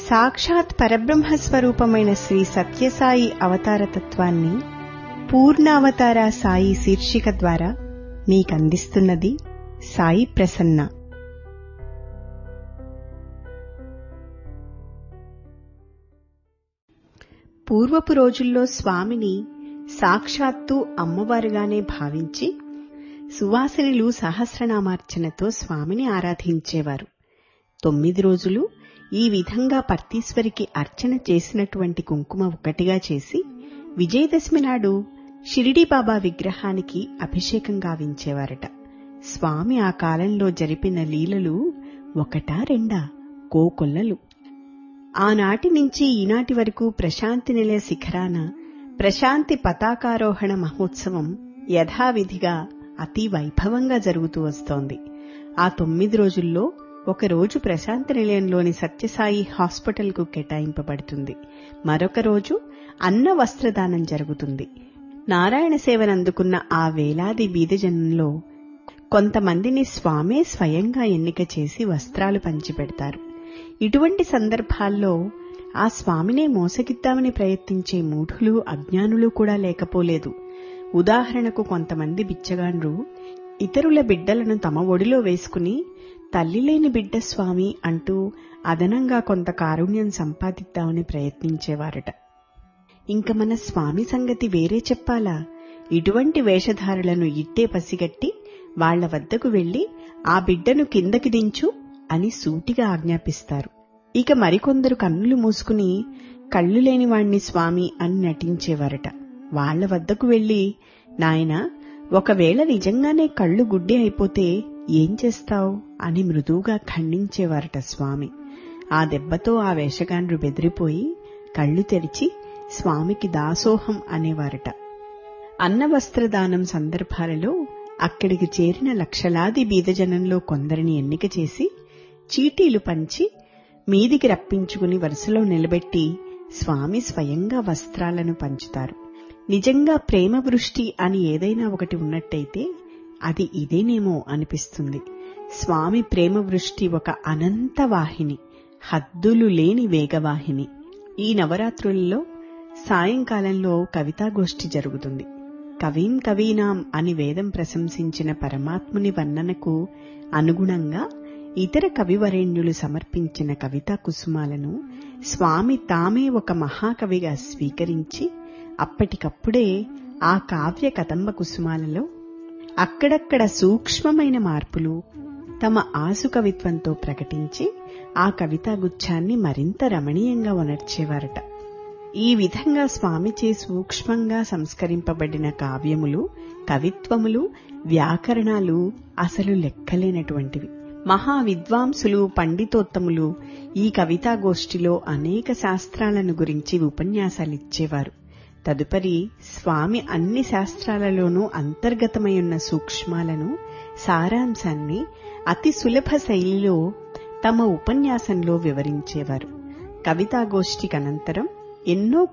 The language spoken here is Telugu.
సాక్షాత్ పరబ్రహ్మ స్వరూపమైన శ్రీ సత్యసాయి అవతార తత్వాన్ని పూర్ణావతార సాయి శీర్షిక ద్వారా మీకందిస్తున్నది సాయి ప్రసన్న పూర్వపు రోజుల్లో స్వామిని సాక్షాత్తు అమ్మవారుగానే భావించి సువాసినులు సహస్రనామార్చనతో స్వామిని ఆరాధించేవారు తొమ్మిది రోజులు ఈ విధంగా పర్తీశ్వరికి అర్చన చేసినటువంటి కుంకుమ ఒకటిగా చేసి విజయదశమి నాడు షిరిడి బాబా విగ్రహానికి అభిషేకం గావించేవారట స్వామి ఆ కాలంలో జరిపిన లీలలు ఒకటా రెండా కోకొల్లలు ఆనాటి నుంచి ఈనాటి వరకు ప్రశాంతి నిలయ శిఖరాన ప్రశాంతి పతాకారోహణ మహోత్సవం యథావిధిగా అతి వైభవంగా జరుగుతూ వస్తోంది ఆ తొమ్మిది రోజుల్లో ఒక రోజు ప్రశాంతి నిలయంలోని సత్యసాయి హాస్పిటల్కు కేటాయింపబడుతుంది మరొక రోజు అన్న వస్త్రదానం జరుగుతుంది నారాయణ సేవనందుకున్న ఆ వేలాది బీదజనంలో కొంతమందిని స్వామే స్వయంగా ఎన్నిక చేసి వస్త్రాలు పంచిపెడతారు ఇటువంటి సందర్భాల్లో ఆ స్వామినే మోసగిద్దామని ప్రయత్నించే మూఢులు అజ్ఞానులు కూడా లేకపోలేదు ఉదాహరణకు కొంతమంది బిచ్చగాండ్రు ఇతరుల బిడ్డలను తమ ఒడిలో వేసుకుని తల్లిలేని బిడ్డ స్వామి అంటూ అదనంగా కొంత కారుణ్యం సంపాదిద్దామని ప్రయత్నించేవారట ఇంక మన స్వామి సంగతి వేరే చెప్పాలా ఇటువంటి వేషధారులను ఇట్టే పసిగట్టి వాళ్ల వద్దకు వెళ్లి ఆ బిడ్డను కిందకి దించు అని సూటిగా ఆజ్ఞాపిస్తారు ఇక మరికొందరు కన్నులు మూసుకుని కళ్ళు లేని వాణ్ణి స్వామి అని నటించేవారట వాళ్ల వద్దకు వెళ్లి నాయన ఒకవేళ నిజంగానే కళ్ళు గుడ్డి అయిపోతే ఏం చేస్తావు అని మృదువుగా ఖండించేవారట స్వామి ఆ దెబ్బతో ఆ వేషగాండ్రు బెదిరిపోయి కళ్ళు తెరిచి స్వామికి దాసోహం అనేవారట అన్నవస్త్రదానం సందర్భాలలో అక్కడికి చేరిన లక్షలాది బీదజనంలో కొందరిని ఎన్నిక చేసి చీటీలు పంచి మీదికి రప్పించుకుని వరుసలో నిలబెట్టి స్వామి స్వయంగా వస్త్రాలను పంచుతారు నిజంగా ప్రేమ వృష్టి అని ఏదైనా ఒకటి ఉన్నట్టయితే అది ఇదేనేమో అనిపిస్తుంది స్వామి ప్రేమ వృష్టి ఒక అనంత వాహిని హద్దులు లేని వేగవాహిని ఈ నవరాత్రులలో సాయంకాలంలో కవితాగోష్ఠి జరుగుతుంది కవీం కవీనాం అని వేదం ప్రశంసించిన పరమాత్ముని వర్ణనకు అనుగుణంగా ఇతర కవివరేణ్యులు సమర్పించిన కవితా కుసుమాలను స్వామి తామే ఒక మహాకవిగా స్వీకరించి అప్పటికప్పుడే ఆ కావ్య కదంబ కుసుమాలలో అక్కడక్కడ సూక్ష్మమైన మార్పులు తమ ఆసు కవిత్వంతో ప్రకటించి ఆ కవితాగుచ్ఛాన్ని మరింత రమణీయంగా ఉనర్చేవారట ఈ విధంగా స్వామిచే సూక్ష్మంగా సంస్కరింపబడిన కావ్యములు కవిత్వములు వ్యాకరణాలు అసలు లెక్కలేనటువంటివి మహా విద్వాంసులు పండితోత్తములు ఈ కవితాగోష్ఠిలో అనేక శాస్త్రాలను గురించి ఉపన్యాసాలిచ్చేవారు తదుపరి స్వామి అన్ని శాస్త్రాలలోనూ అంతర్గతమైయున్న సూక్ష్మాలను సారాంశాన్ని అతి సులభ శైలిలో తమ ఉపన్యాసంలో వివరించేవారు కవితాగోష్ఠికనంతరం ఎన్నో